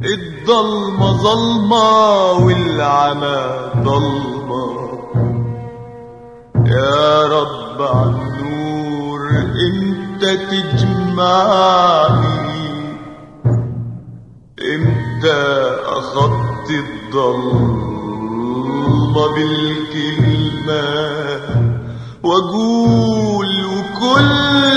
الضلمة ظلمة والعمى ضلمة يا رب عالنور انت تجمعني امتى اخدت الضلمة بالكلمة واقول وكل